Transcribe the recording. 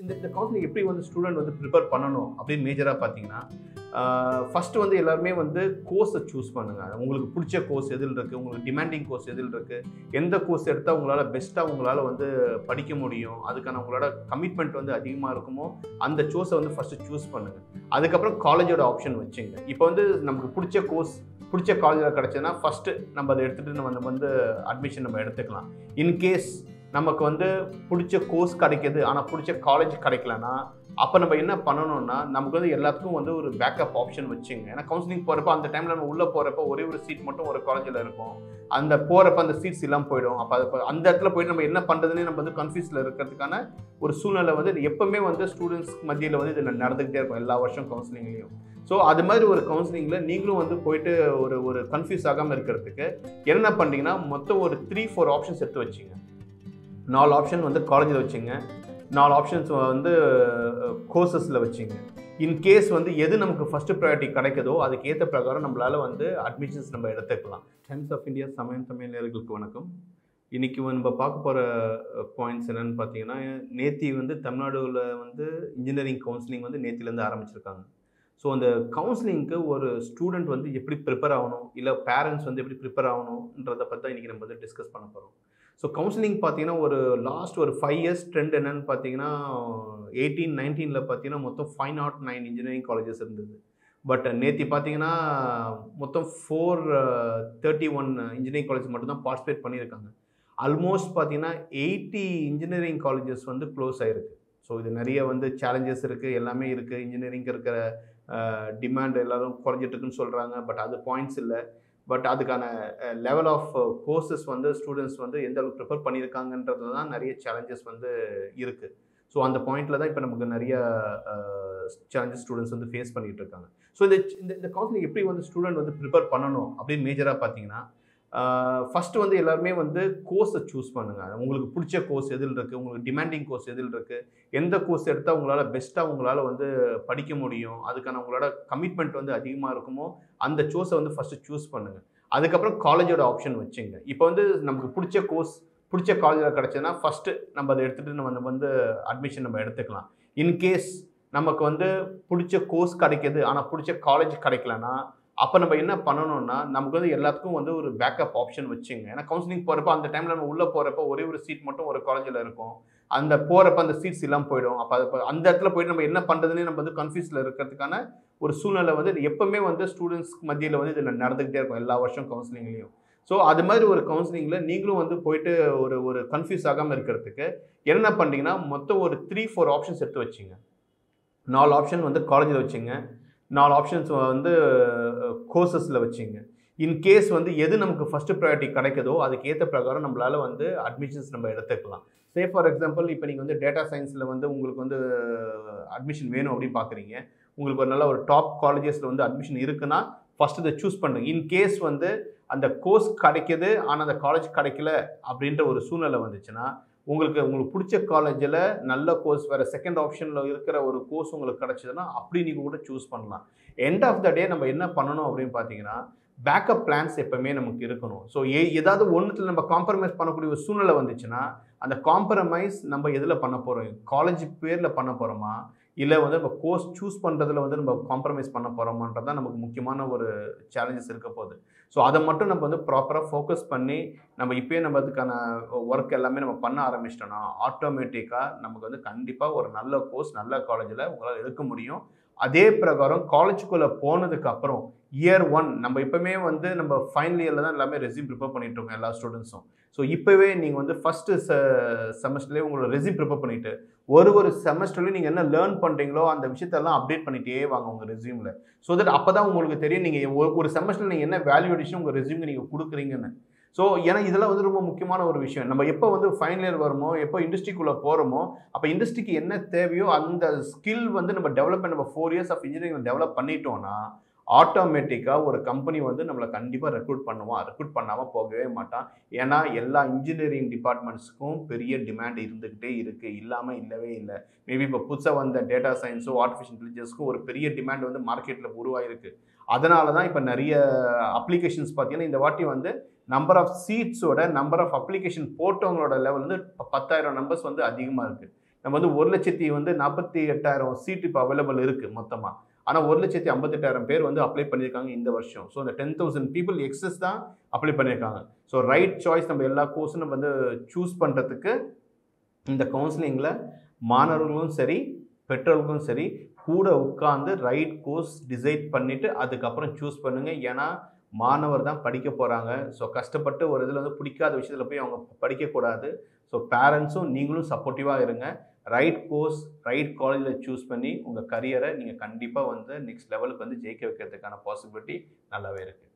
இந்த இந்த கவுன்சிலிங் எப்படி வந்து ஸ்டூடெண்ட் வந்து ப்ரிப்பேர் பண்ணணும் அப்படின்னு மேஜராக பார்த்தீங்கன்னா ஃபஸ்ட்டு வந்து எல்லாருமே வந்து கோர்ஸை சூஸ் பண்ணுங்கள் உங்களுக்கு பிடிச்ச கோர்ஸ் எதில் இருக்குது உங்களுக்கு டிமாண்டிங் கோர்ஸ் எதில் இருக்குது எந்த கோர்ஸ் எடுத்தால் உங்களால் பெஸ்ட்டாக உங்களால் வந்து படிக்க முடியும் அதுக்கான உங்களோட கமிட்மெண்ட் வந்து அதிகமாக இருக்குமோ அந்த சோர்ஸை வந்து ஃபஸ்ட்டு சூஸ் பண்ணுங்கள் அதுக்கப்புறம் காலேஜோட ஆப்ஷன் வச்சுங்க இப்போ வந்து நமக்கு பிடிச்ச கோர்ஸ் பிடிச்ச காலேஜில் கிடச்சதுன்னா ஃபஸ்ட்டு நம்ம அதை எடுத்துகிட்டு நம்ம வந்து அட்மிஷன் நம்ம எடுத்துக்கலாம் இன்கேஸ் நமக்கு வந்து பிடிச்ச கோர்ஸ் கிடைக்கிது ஆனால் பிடிச்ச காலேஜ் கிடைக்கலனா அப்போ நம்ம என்ன பண்ணணும்னா நமக்கு வந்து எல்லாத்துக்கும் வந்து ஒரு பேக்கப் ஆப்ஷன் வச்சுங்க ஏன்னா கவுன்சிலிங் போகிறப்ப அந்த டைமில் நம்ம உள்ளே போகிறப்ப ஒரே ஒரு சீட் மட்டும் ஒரு காலேஜில் இருக்கும் அந்த போகிறப்ப அந்த சீட்ஸ் எல்லாம் போயிடும் அப்போ அது அந்த இடத்துல போயிட்டு நம்ம என்ன பண்ணுறதுன்னு நம்ம வந்து கன்ஃபியூஸில் இருக்கிறதுக்கான ஒரு சூழ்நிலை வந்து இது எப்பவுமே வந்து ஸ்டூடெண்ட்ஸ் மத்தியில் வந்து இது நடந்துக்கிட்டே இருக்கும் எல்லா வருஷம் கவுன்சிலிங்லேயும் ஸோ அது மாதிரி ஒரு கவுன்சிலிங்கில் நீங்களும் வந்து போயிட்டு ஒரு ஒரு கன்ஃபியூஸ் ஆகாமல் இருக்கிறதுக்கு என்ன பண்ணீங்கன்னா மொத்தம் ஒரு த்ரீ ஃபோர் ஆப்ஷன்ஸ் எடுத்து வச்சிங்க நாலு ஆப்ஷன் வந்து காலேஜில் வச்சுங்க நாலு ஆப்ஷன்ஸ் வந்து கோர்சஸில் வச்சுங்க இன்கேஸ் வந்து எது நமக்கு ஃபஸ்ட்டு ப்ரையாரிட்டி கிடைக்குதோ அதுக்கு ஏற்ற பிரகாரம் நம்மளால் வந்து அட்மிஷன்ஸ் நம்ம எடுத்துக்கலாம் டைம்ஸ் ஆஃப் இந்தியா சமயம் தமிழ் நேர்களுக்கு வணக்கம் இன்றைக்கி நம்ம பார்க்க போகிற பாயிண்ட்ஸ் என்னென்னு பார்த்தீங்கன்னா நேத்தி வந்து தமிழ்நாடுல வந்து இன்ஜினியரிங் கவுன்சிலிங் வந்து நேத்திலேருந்து ஆரம்பிச்சிருக்காங்க ஸோ அந்த கவுன்சிலிங்க்கு ஒரு ஸ்டூடெண்ட் வந்து எப்படி ப்ரிப்பேர் ஆகணும் இல்லை பேரண்ட்ஸ் வந்து எப்படி ப்ரிப்பேர் ஆகணுன்றதை பற்றி தான் இன்றைக்கி நம்ம வந்து டிஸ்கஸ் பண்ண போகிறோம் ஸோ கவுன்சிலிங் பார்த்தீங்கன்னா ஒரு லாஸ்ட் ஒரு ஃபைவ் இயர்ஸ் ட்ரெண்ட் என்னன்னு பார்த்தீங்கன்னா எயிட்டீன் நைன்டீனில் பார்த்தீங்கன்னா மொத்தம் five naught nine engineering colleges இருந்தது பட் நேற்று பார்த்தீங்கன்னா மொத்தம் four thirty one engineering college மட்டும்தான் பார்ட்டிசிபேட் பண்ணியிருக்காங்க ஆல்மோஸ்ட் பார்த்தீங்கன்னா எயிட்டி இன்ஜினியரிங் காலேஜஸ் வந்து க்ளோஸ் ஆகிருக்கு ஸோ இது நிறைய வந்து சேலஞ்சஸ் இருக்குது எல்லாமே இருக்குது இன்ஜினியரிங் இருக்கிற டிமாண்ட் எல்லோரும் குறைஞ்சிட்ருக்குன்னு சொல்கிறாங்க பட் அது பாயிண்ட்ஸ் இல்லை பட் அதுக்கான லெவல் ஆஃப் கோர்சஸ் வந்து ஸ்டூடெண்ட்ஸ் வந்து எந்த அளவுக்கு ப்ரிப்பேர் பண்ணியிருக்காங்கன்றது தான் நிறைய சேலஞ்சஸ் வந்து இருக்குது ஸோ அந்த பாயிண்டில் தான் இப்போ நமக்கு நிறைய சேலஞ்சஸ் ஸ்டூடெண்ட்ஸ் வந்து ஃபேஸ் பண்ணிகிட்டு இருக்காங்க ஸோ இந்த இந்த இந்த கவுன்சிலிங் எப்படி வந்து ஸ்டூடெண்ட் வந்து ப்ரிப்பேர் பண்ணணும் அப்படின்னு மேஜராக பார்த்தீங்கன்னா ஃபஸ்ட்டு வந்து எல்லாருமே வந்து கோர்ஸை சூஸ் பண்ணுங்கள் உங்களுக்கு பிடிச்ச கோர்ஸ் எதில் இருக்குது உங்களுக்கு டிமாண்டிங் கோர்ஸ் எதில் இருக்குது எந்த கோர்ஸ் எடுத்தால் உங்களால் பெஸ்ட்டாக உங்களால் வந்து படிக்க முடியும் அதுக்கான உங்களோட கமிட்மெண்ட் வந்து அதிகமாக இருக்குமோ அந்த சோர்ஸை வந்து ஃபஸ்ட்டு சூஸ் பண்ணுங்கள் அதுக்கப்புறம் காலேஜோட ஆப்ஷன் வச்சுங்க இப்போ வந்து நமக்கு பிடிச்ச கோர்ஸ் பிடிச்ச காலேஜில் கிடச்சதுன்னா ஃபஸ்ட்டு நம்ம அதை எடுத்துகிட்டு நம்ம வந்து அட்மிஷன் நம்ம எடுத்துக்கலாம் இன்கேஸ் நமக்கு வந்து பிடிச்ச கோர்ஸ் கிடைக்கிது ஆனால் பிடிச்ச காலேஜ் கிடைக்கலனா அப்போ நம்ம என்ன பண்ணணும்னா நமக்கு வந்து எல்லாத்துக்கும் வந்து ஒரு பேக்கப் ஆப்ஷன் வச்சுங்க ஏன்னா கவுன்சிலிங் போகிறப்ப அந்த டைமில் நம்ம உள்ளே போகிறப்ப ஒரே ஒரு சீட் மட்டும் ஒரு காலேஜில் இருக்கும் அந்த போகிறப்ப அந்த சீட்ஸ் எல்லாம் போயிடும் அப்போ அது அந்த இடத்துல போயிட்டு நம்ம என்ன பண்ணுறதுன்னு நம்ம வந்து கன்ஃபியூஸில் இருக்கிறதுக்கான ஒரு சூழ்நிலை வந்து இது எப்பவுமே வந்து ஸ்டூடெண்ட்ஸ் மத்தியில் வந்து இது நடந்துக்கிட்டே இருக்கும் எல்லா வருஷம் கவுன்சிலிங்லேயும் ஸோ அது மாதிரி ஒரு கவுன்சிலிங்கில் நீங்களும் வந்து போயிட்டு ஒரு ஒரு கன்ஃபியூஸ் ஆகாமல் இருக்கிறதுக்கு என்ன பண்ணீங்கன்னா மொத்தம் ஒரு த்ரீ ஃபோர் ஆப்ஷன்ஸ் எடுத்து வச்சிங்க நாலு ஆப்ஷன் வந்து காலேஜில் வச்சுங்க நாலு ஆப்ஷன்ஸ் வந்து கோர்சஸில் வச்சுங்க இன்கேஸ் வந்து எது நமக்கு ஃபஸ்ட்டு ப்ரையாரிட்டி கிடைக்குதோ அதுக்கு ஏற்ற பிரகாரம் நம்மளால் வந்து அட்மிஷன்ஸ் நம்ம எடுத்துக்கலாம் சே ஃபார் எக்ஸாம்பிள் இப்போ நீங்கள் வந்து டேட்டா சயின்ஸில் வந்து உங்களுக்கு வந்து அட்மிஷன் வேணும் அப்படின்னு பார்க்குறீங்க உங்களுக்கு ஒரு நல்ல ஒரு டாப் காலேஜஸில் வந்து அட்மிஷன் இருக்குன்னா ஃபஸ்ட்டு இதை சூஸ் பண்ணுங்க இன்கேஸ் வந்து அந்த கோர்ஸ் கிடைக்கிது ஆனால் அந்த காலேஜ் கிடைக்கல அப்படின்ற ஒரு சூழ்நிலை வந்துச்சுன்னா உங்களுக்கு உங்களுக்கு பிடிச்ச காலேஜில் நல்ல கோர்ஸ் வேறு செகண்ட் ஆப்ஷனில் இருக்கிற ஒரு கோர்ஸ் உங்களுக்கு கிடச்சிதுன்னா அப்படி நீங்கள் கூட சூஸ் பண்ணலாம் எண்ட் ஆஃப் த டே நம்ம என்ன பண்ணணும் அப்படின்னு பார்த்தீங்கன்னா பேக்கப் பிளான்ஸ் எப்பவுமே நமக்கு இருக்கணும் ஸோ ஏ ஏதாவது ஒன்றுத்தில் நம்ம காம்ப்ரமைஸ் பண்ணக்கூடிய ஒரு சூழ்நிலை வந்துச்சுன்னா அந்த காம்ப்ரமைஸ் நம்ம எதில் பண்ண போகிறோம் காலேஜ் பேரில் பண்ண போகிறோமா இல்லை வந்து நம்ம கோர்ஸ் சூஸ் பண்ணுறதுல வந்து நம்ம காம்ப்ரமைஸ் பண்ண போகிறோமான்றது தான் நமக்கு முக்கியமான ஒரு சேலஞ்சஸ் இருக்க போகுது ஸோ அதை மட்டும் நம்ம வந்து ப்ராப்பராக ஃபோக்கஸ் பண்ணி நம்ம இப்போயே நம்ம அதுக்கான ஒர்க் எல்லாமே நம்ம பண்ண ஆரம்பிச்சிட்டோம்னா ஆட்டோமேட்டிக்காக நமக்கு வந்து கண்டிப்பாக ஒரு நல்ல கோர்ஸ் நல்ல காலேஜில் உங்களால் எடுக்க முடியும் அதே பிரகாரம் காலேஜுக்குள்ளே போனதுக்கு அப்புறம் இயர் ஒன் நம்ம இப்போவுமே வந்து நம்ம ஃபைனல் இயரில் தான் எல்லாமே ரெசியூம் ப்ரிப்பேர் பண்ணிட்டு இருக்கோம் எல்லா ஸ்டூடெண்ட்ஸும் ஸோ இப்போவே நீங்கள் வந்து ஃபஸ்ட்டு செ செமஸ்டர்லேயே உங்களோட ரெசியூம் ப்ரிப்பேர் பண்ணிவிட்டு ஒரு ஒரு செமஸ்டர்லையும் நீங்கள் என்ன லேர்ன் பண்ணுறீங்களோ அந்த விஷயத்தெல்லாம் அப்டேட் பண்ணிகிட்டே வாங்க உங்கள் ரெசியூமில் ஸோ தட் அப்போ தான் உங்களுக்கு தெரியும் நீங்கள் ஒரு ஒரு செமஸ்டரில் நீங்கள் என்ன வேல்யூ அடிஷன் உங்கள் ரெசியூம் நீங்கள் கொடுக்குறீங்கன்னு ஸோ ஏன்னா இதெல்லாம் வந்து ரொம்ப முக்கியமான ஒரு விஷயம் நம்ம எப்போ வந்து ஃபைனல் இயர் வருமோ எப்போ இண்டஸ்ட்ரிக்குள்ளே போகிறோமோ அப்போ இண்டஸ்ட்ரிக்கு என்ன தேவையோ அந்த ஸ்கில் வந்து நம்ம டெவலப்மெண்ட் நம்ம four years of engineering develop பண்ணிட்டோம்னா ஆட்டோமேட்டிக்காக ஒரு கம்பெனி வந்து நம்மளை கண்டிப்பாக ரெக்ரூட் பண்ணுவான் ரெக்ரூட் பண்ணாமல் போகவே மாட்டான் ஏன்னா எல்லா இன்ஜினியரிங் டிபார்ட்மெண்ட்ஸ்க்கும் பெரிய டிமாண்ட் இருந்துக்கிட்டே இருக்குது இல்லாமல் இல்லவே இல்லை மேபி இப்போ புதுசாக வந்த டேட்டா சயின்ஸோ ஆர்டிஃபிஷியல் இன்டெலிஜென்ஸ்க்கும் ஒரு பெரிய டிமாண்ட் வந்து மார்க்கெட்டில் உருவாயிருக்கு அதனால தான் இப்போ நிறைய அப்ளிகேஷன்ஸ் பார்த்தீங்கன்னா இந்த வாட்டி வந்து நம்பர் ஆஃப் சீட்ஸோட நம்பர் ஆஃப் அப்ளிகேஷன் போட்டவங்களோட லெவல் வந்து பத்தாயிரம் நம்பர்ஸ் வந்து அதிகமாக இருக்குது நம்ம வந்து ஒரு லட்சத்தி வந்து நாற்பத்தி எட்டாயிரம் சீட் இப்போ அவைலபிள் இருக்குது மொத்தமாக ஆனால் ஒரு லட்சத்தி ஐம்பத்தெட்டாயிரம் பேர் வந்து அப்ளை பண்ணியிருக்காங்க இந்த வருஷம் ஸோ அந்த டென் தௌசண்ட் பீப்புள் எக்ஸஸ் தான் அப்ளை பண்ணியிருக்காங்க ஸோ ரைட் சாய்ஸ் நம்ம எல்லா கோர்ஸும் நம்ம வந்து சூஸ் பண்ணுறதுக்கு இந்த கவுன்சிலிங்கில் மாணவர்களும் சரி பெற்றோர்களும் சரி கூட உட்காந்து ரைட் கோர்ஸ் டிசைட் பண்ணிவிட்டு அதுக்கப்புறம் சூஸ் பண்ணுங்கள் ஏன்னா மாணவர் தான் படிக்க போகிறாங்க ஸோ கஷ்டப்பட்டு ஒரு இதில் வந்து பிடிக்காத விஷயத்தில் போய் அவங்க படிக்கக்கூடாது ஸோ பேரண்ட்ஸும் நீங்களும் சப்போர்ட்டிவாக இருங்க ரைட் கோர்ஸ் ரைட் காலேஜில் சூஸ் பண்ணி உங்கள் கரியரை நீங்கள் கண்டிப்பாக வந்து நெக்ஸ்ட் லெவலுக்கு வந்து ஜெயிக்க வைக்கிறதுக்கான பாசிபிலிட்டி நல்லாவே இருக்குது